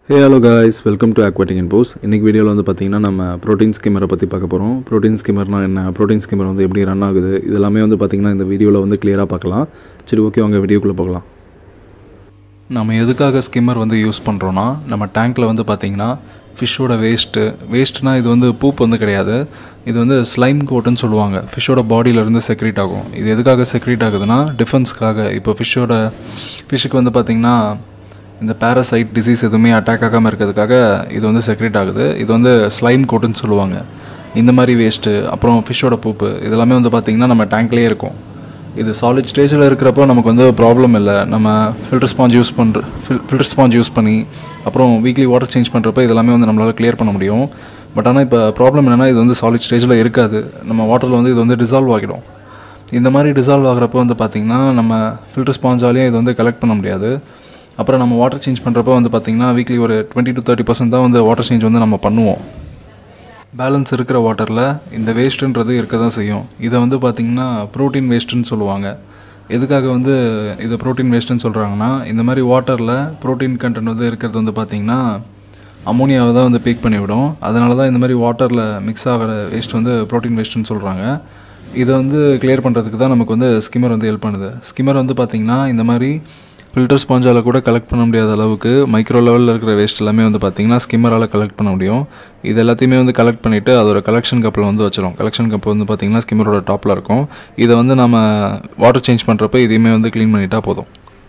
hey hello guys welcome to aquatic and pose இன்றைக்கி வீடியோவில் வந்து பார்த்திங்கன்னா நம்ம ப்ரோட்டீன் ஸ்கிம்மரை பற்றி பார்க்க போகிறோம் ப்ரோட்டீன் ஸ்கிம்மர்னா என்ன ப்ரோட்டீன் ஸ்கிம்மர் வந்து எப்படி ரன் ஆகுது இதெல்லாமே வந்து பார்த்திங்கன்னா இந்த வீடியோவில் வந்து கிளியராக பார்க்கலாம் சரி ஓகே அவங்க வீடியோக்குள்ளே போகலாம் நம்ம எதுக்காக ஸ்கிம்மர் வந்து யூஸ் பண்ணுறோன்னா நம்ம டேங்க்கில் வந்து பார்த்திங்கன்னா ஃபிஷ்ஷோட வேஸ்ட்டு வேஸ்ட்னா இது வந்து பூப் வந்து கிடையாது இது வந்து ஸ்லைம் கோட்டுன்னு சொல்லுவாங்க ஃபிஷ்ஷோட பாடியிலேருந்து செக்ரேட் ஆகும் இது எதுக்காக செக்ரேட் ஆகுதுன்னா டிஃபென்ஸ்க்காக இப்போ ஃபிஷ்ஷோட ஃபிஷ்ஷுக்கு வந்து பார்த்திங்கன்னா இந்த பேரசைட் டிசீஸ் எதுவுமே அட்டாக் ஆகாமல் இருக்கிறதுக்காக இது வந்து செக்ரேட் ஆகுது இது வந்து ஸ்லைம் கோட்டுன்னு சொல்லுவாங்க இந்த மாதிரி வேஸ்ட்டு அப்புறம் ஃபிஷ்ஷோட பூப்பு இதெல்லாமே வந்து பார்த்திங்கன்னா நம்ம டேங்க்லேயே இருக்கும் இது சாலிட் ஸ்டேஜில் இருக்கிறப்போ நமக்கு வந்து ப்ராப்ளம் இல்லை நம்ம ஃபில்டர் ஸ்பாஞ்ச் யூஸ் பண்ணுற ஃபில் ஃபில்டர் ஸ்பாஞ்ச் யூஸ் பண்ணி அப்புறம் வீக்லி வாட்டர் சேஞ்ச் பண்ணுறப்ப இதெல்லாமே வந்து நம்மளால் கிளியர் பண்ண முடியும் பட் ஆனால் இப்போ ப்ராப்ளம் என்னென்னா இது வந்து சாலிட் ஸ்டேஜில் இருக்காது நம்ம வாட்டரில் வந்து இது வந்து டிசால்வ் ஆகிடும் இந்த மாதிரி டிசால்வ் ஆகிறப்போ வந்து பார்த்திங்கன்னா நம்ம ஃபில்டர் ஸ்பாஞ்சாலையும் இது வந்து கலெக்ட் பண்ண முடியாது அப்புறம் நம்ம வாட்டர் சேஞ்ச் பண்ணுறப்போ வந்து பார்த்திங்கன்னா வீக்லி ஒரு டுவெண்ட்டி டு தேர்ட்டி பர்சன்ட் தான் வந்து வாட்டர் சேஞ்ச் வந்து நம்ம பண்ணுவோம் பேலன்ஸ் இருக்கிற வாட்டரில் இந்த வேஸ்ட்டுன்றது இருக்க தான் செய்யும் இதை வந்து பார்த்திங்கன்னா ப்ரோட்டீன் வேஸ்ட்டுன்னு சொல்லுவாங்க எதுக்காக வந்து இதை ப்ரோட்டீன் வேஸ்ட்டுன்னு சொல்கிறாங்கன்னா இந்த மாதிரி வாட்டரில் ப்ரோட்டீன் கண்டென்ட் வந்து இருக்கிறது வந்து பார்த்திங்கன்னா அமோனியாவை தான் வந்து பீக் பண்ணிவிடும் அதனால தான் இந்த மாதிரி வாட்டரில் மிக்ஸ் ஆகிற வேஸ்ட் வந்து ப்ரோட்டீன் வேஸ்ட்டுன்னு சொல்கிறாங்க இதை வந்து கிளியர் பண்ணுறதுக்கு தான் நமக்கு வந்து ஸ்கிம்மர் வந்து ஹெல்ப் பண்ணுது ஸ்கிம்மர் வந்து பார்த்திங்கன்னா இந்த மாதிரி ஃபில்டர் ஸ்பாஞ்சால் கூட கலெக்ட் பண்ண முடியாத அளவுக்கு மைக்ரோ லெவலில் இருக்கிற வேஸ்ட் எல்லாமே வந்து பார்த்திங்கன்னா ஸ்கிம்மரால் கலெக்ட் பண்ண முடியும் இது எல்லாத்தையுமே வந்து கலெக்ட் பண்ணிவிட்டு அதோட கலெக்ஷன் கப்பில் வந்து வச்சிடும் கலெக்ஷன் கப் வந்து பார்த்திங்கன்னா ஸ்கிம்மரோட டாப்பில் இருக்கும் இதை வந்து நம்ம வாட்டர் சேஞ்ச் பண்ணுறப்ப இதையுமே வந்து க்ளீன் பண்ணிட்டா போதும்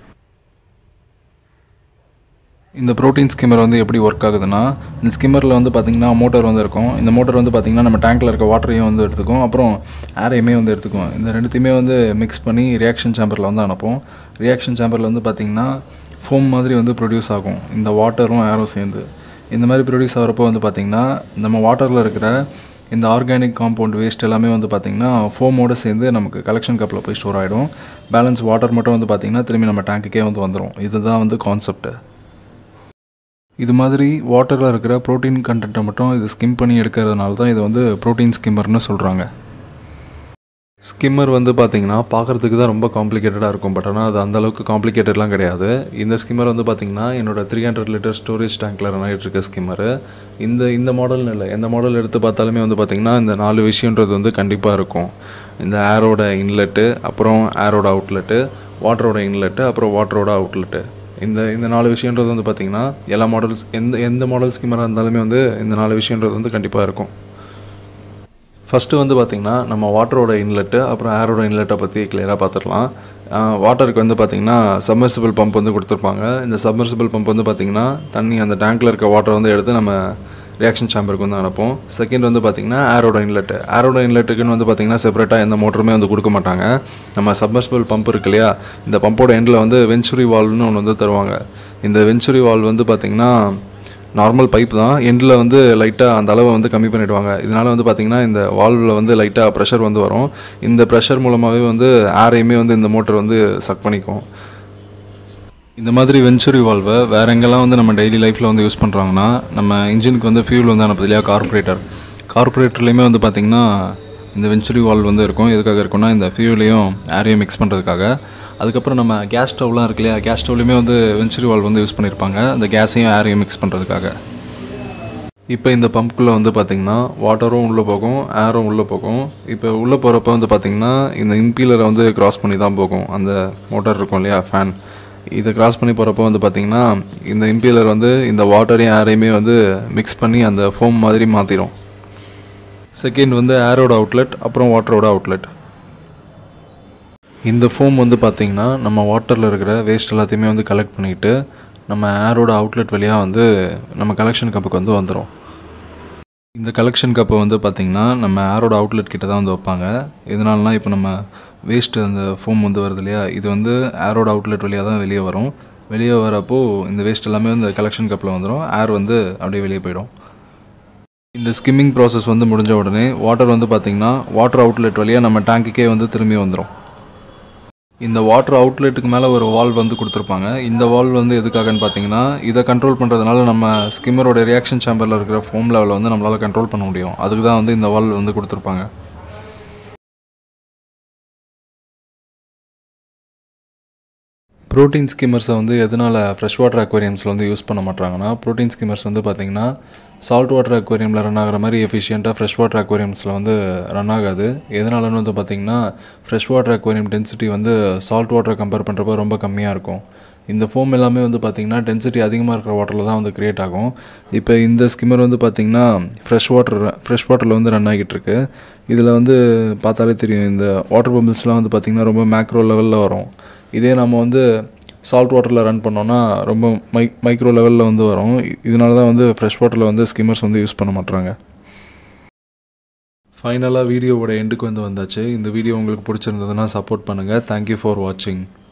இந்த ப்ரோட்டீன் ஸ்கிம்மர் வந்து எப்படி ஒர்க் ஆகுதுன்னா இந்த ஸ்கிம்மரில் வந்து பார்த்திங்கன்னா மோட்டர் வந்து இருக்கும் இந்த மோட்டர் வந்து பார்த்திங்கன்னா நம்ம டேங்க்கில் இருக்க வாட்டரையும் வந்து எடுத்துக்கும் அப்புறம் ஏரையுமே வந்து எடுத்துக்கும் இந்த ரெண்டுத்தையுமே வந்து மிக்ஸ் பண்ணி ரியாக்ஷன் சேம்பரில் வந்து அனுப்பும் ரியாக்ஷன் சேம்பரில் வந்து பார்த்திங்கன்னா ஃபோம் மாதிரி வந்து ப்ரொடியூஸ் ஆகும் இந்த வாட்டரும் ஏரும் சேர்ந்து இந்த மாதிரி ப்ரொடியூஸ் ஆகிறப்போ வந்து பார்த்திங்கன்னா நம்ம வாட்டரில் இருக்கிற இந்த ஆர்கானிக் காம்பவுண்ட் வேஸ்ட் எல்லாமே வந்து பார்த்திங்கன்னா ஃபோமோடு சேர்ந்து நமக்கு கலெக்ஷன் கப்பில் போய் ஸ்டோர் ஆகிடும் பேலன்ஸ் வாட்டர் மட்டும் வந்து பார்த்திங்கன்னா திரும்பி நம்ம டேங்க்குக்கே வந்து வந்துடும் இதுதான் வந்து கான்செப்ட்டு இது மாதிரி வாட்டரில் இருக்கிற ப்ரோட்டீன் கண்டென்ட்டை மட்டும் இது ஸ்கிம் பண்ணி எடுக்கிறதுனால தான் இது வந்து ப்ரோட்டீன் ஸ்கிம்மர்னு சொல்கிறாங்க ஸ்கிம்மர் வந்து பார்த்திங்கன்னா பார்க்குறதுக்கு தான் ரொம்ப காம்ப்ளிகேட்டடாக இருக்கும் பட் ஆனால் அது அந்தளவுக்கு காம்ப்ளிகேட்டட்லாம் கிடையாது இந்த ஸ்கிம்மர் வந்து பார்த்திங்கன்னா என்னோட த்ரீ ஹண்ட்ரட் லிட்டர் ஸ்டோரேஜ் டேங்க்கில் ரன் ஆகிட்டு இருக்க ஸ்கிம்மரு இந்த இந்த மாடல்னு இல்லை எந்த மாடல் எடுத்து பார்த்தாலுமே வந்து பார்த்திங்கன்னா இந்த நாலு விஷயன்றது வந்து கண்டிப்பாக இருக்கும் இந்த ஏரோட இன்லெட்டு அப்புறம் ஏரோட அவுட்லெட்டு வாட்டரோட இன்லெட்டு அப்புறம் வாட்டரோட அவுட்லெட்டு இந்த இந்த நாலு விஷயன்றது வந்து பார்த்திங்கன்னா எல்லா மாடல்ஸ் எந்த எந்த மாடல் ஸ்கிம்மராக இருந்தாலுமே வந்து இந்த நாலு விஷயன்றது வந்து கண்டிப்பாக இருக்கும் ஃபஸ்ட்டு வந்து பார்த்திங்கன்னா நம்ம வாட்டரோட இன்லெட்டு அப்புறம் ஏரோட இன்லெட்டை பற்றி கிளியராக பார்த்துடலாம் வாட்டருக்கு வந்து பார்த்திங்கன்னா சப்மர்சிபிள் பம்ப் வந்து கொடுத்துருப்பாங்க இந்த சப்மர்சிபிள் பம்ப் வந்து பார்த்திங்கன்னா தண்ணி அந்த டேங்க்கில் இருக்க வாட்டரை வந்து எடுத்து நம்ம ரியாக்ஷன் சேம்பருக்கு வந்து அனுப்போம் செகண்ட் வந்து பார்த்திங்கன்னா ஏரோட இன்லெட்டு ஏரோட இன்லெட்டுக்குன்னு வந்து பார்த்திங்கன்னா செப்பரேட்டாக எந்த மோட்டருமே வந்து கொடுக்க மாட்டாங்க நம்ம சப்மர்சிபிள் பம்ப் இருக்கு இல்லையா இந்த பம்போட எண்டில் வந்து வெஞ்சுரி வால்வ்னு ஒன்று வந்து தருவாங்க இந்த வெஞ்சுரி வால்வ் வந்து பார்த்திங்கன்னா நார்மல் பைப் தான் எண்டில் வந்து லைட்டாக அந்த அளவை வந்து கம்மி பண்ணிவிடுவாங்க இதனால் வந்து பார்த்திங்கன்னா இந்த வால்வில் வந்து லைட்டாக ப்ரெஷர் வந்து வரும் இந்த ப்ரெஷர் மூலமாகவே வந்து ஏரையுமே வந்து இந்த மோட்டர் வந்து சக் பண்ணிக்கும் இந்த மாதிரி வெஞ்சுரி வால்வை வேறு எங்கெல்லாம் வந்து நம்ம டெய்லி லைஃப்பில் வந்து யூஸ் பண்ணுறாங்கன்னா நம்ம இன்ஜினுக்கு வந்து ஃபியூல் வந்து அனுப்புது இல்லையா கார்பரேட்டர் கார்பரேட்டர்லேயுமே வந்து பார்த்திங்கன்னா இந்த வெஞ்சுரி வால்வ் வந்து இருக்கும் எதுக்காக இருக்குன்னா இந்த ஃபியூலையும் ஏரையும் மிக்ஸ் பண்ணுறதுக்காக அதுக்கப்புறம் நம்ம கேஸ் ஸ்டவ்லாம் இருக்கு இல்லையா கேஸ் ஸ்டவ்லையுமே வந்து வெஞ்சுரி வால்வ் வந்து யூஸ் பண்ணியிருப்பாங்க அந்த கேஸையும் ஏரையும் மிக்ஸ் பண்ணுறதுக்காக இப்போ இந்த பம்ப்குள்ளே வந்து பார்த்திங்கன்னா வாட்டரும் உள்ளே போகும் ஏரும் உள்ளே போகும் இப்போ உள்ளே போகிறப்ப வந்து பார்த்திங்கன்னா இந்த இம்பீலரை வந்து கிராஸ் பண்ணி தான் போகும் அந்த மோட்டார் இருக்கும் இல்லையா ஃபேன் இதை கிராஸ் பண்ணி போகிறப்போ வந்து பார்த்திங்கன்னா இந்த இம்பீலர் வந்து இந்த வாட்டரையும் ஏரையுமே வந்து மிக்ஸ் பண்ணி அந்த ஃபோம் மாதிரி மாற்றிடும் செகண்ட் வந்து ஏரோட அவுட்லெட் அப்புறம் வாட்டரோட அவுட்லெட் இந்த ஃபோம் வந்து பார்த்திங்கன்னா நம்ம வாட்டரில் இருக்கிற வேஸ்ட் எல்லாத்தையுமே வந்து கலெக்ட் பண்ணிவிட்டு நம்ம ஏரோட அவுட்லெட் வழியாக வந்து நம்ம கலெக்ஷன் கப்புக்கு வந்து வந்துடும் இந்த கலெக்ஷன் கப்பை வந்து பார்த்திங்கன்னா நம்ம ஏரோட அவுட்லெட் கிட்ட தான் வந்து வைப்பாங்க இதனாலலாம் இப்போ நம்ம வேஸ்ட்டு அந்த ஃபோம் வந்து வருது இல்லையா இது வந்து ஏரோட அவுட்லெட் வழியாக தான் வெளியே வரும் வெளியே வரப்போ இந்த வேஸ்ட் எல்லாமே வந்து கலெக்ஷன் கப்பில் வந்துடும் ஏர் வந்து அப்படியே வெளியே போயிடும் இந்த ஸ்கிம்மிங் ப்ராசஸ் வந்து முடிஞ்ச உடனே வாட்டர் வந்து பார்த்திங்கன்னா வாட்டர் அவுட்லெட் வழியாக நம்ம டேங்க்குக்கே வந்து திரும்பி வந்துடும் இந்த வாட்டர் அவுட்லெட்டுக்கு மேலே ஒரு வால் வந்து கொடுத்துருப்பாங்க இந்த வால் வந்து எதுக்காகன்னு பார்த்தீங்கன்னா இதை கண்ட்ரோல் பண்ணுறதுனால நம்ம ஸ்கிம்மரோட ரியாக்ஷன் சேம்பரில் இருக்கிற ஃபோம் லெவலை வந்து நம்மளால் கண்ட்ரோல் பண்ண முடியும் அதுக்கு தான் வந்து இந்த வால் வந்து கொடுத்துருப்பாங்க ப்ரோட்டீன் ஸ்கிம்மர்ஸை வந்து எதனால் ஃப்ரெஷ் வாட்டர் அக்வேரியம்ஸில் வந்து யூஸ் பண்ண மாட்டாங்கன்னா ப்ரோட்டீன் ஸ்கிம்மர்ஸ் வந்து பார்த்திங்கன்னா சால்ட் வாட்டர் அக்வேரியமில் ரன் ஆகிற மாதிரி எஃபிஷியண்ட்டாக ஃப்ரெஷ் வாட்டர் அக்வேரியம்ஸில் வந்து ரன் ஆகாது எதனாலன்னு வந்து பார்த்திங்கன்னா ஃப்ரெஷ் வாட்டர் அக்வேரியம் டென்சிட்டி வந்து சால்ட் வாட்டரை கம்பேர் பண்ணுறப்ப ரொம்ப கம்மியாக இருக்கும் இந்த ஃபோம் எல்லாமே வந்து பார்த்திங்கன்னா டென்சிட்டி அதிகமாக இருக்கிற வாட்டரில் தான் வந்து க்ரியேட் ஆகும் இப்போ இந்த ஸ்கிம்மர் வந்து பார்த்திங்கன்னா ஃப்ரெஷ் வாட்டர் ஃப்ரெஷ் வாட்டரில் வந்து ரன் ஆகிட்டு இருக்கு இதில் வந்து பார்த்தாலே தெரியும் இந்த வாட்டர் பம்பிள்ஸ்லாம் வந்து பார்த்திங்கன்னா ரொம்ப மேக்ரோ லெவலில் வரும் இதே நம்ம வந்து சால்ட் வாட்டரில் ரன் பண்ணோன்னா ரொம்ப மை மைக்ரோ லெவலில் வந்து வரும் இதனால தான் வந்து ஃப்ரெஷ் வாட்டரில் வந்து ஸ்கிம்மர்ஸ் வந்து யூஸ் பண்ண மாட்றாங்க ஃபைனலாக வீடியோவோட எண்டுக்கு வந்து வந்தாச்சு இந்த வீடியோ உங்களுக்கு பிடிச்சிருந்ததுன்னா சப்போர்ட் பண்ணுங்கள் தேங்க்யூ ஃபார் வாட்சிங்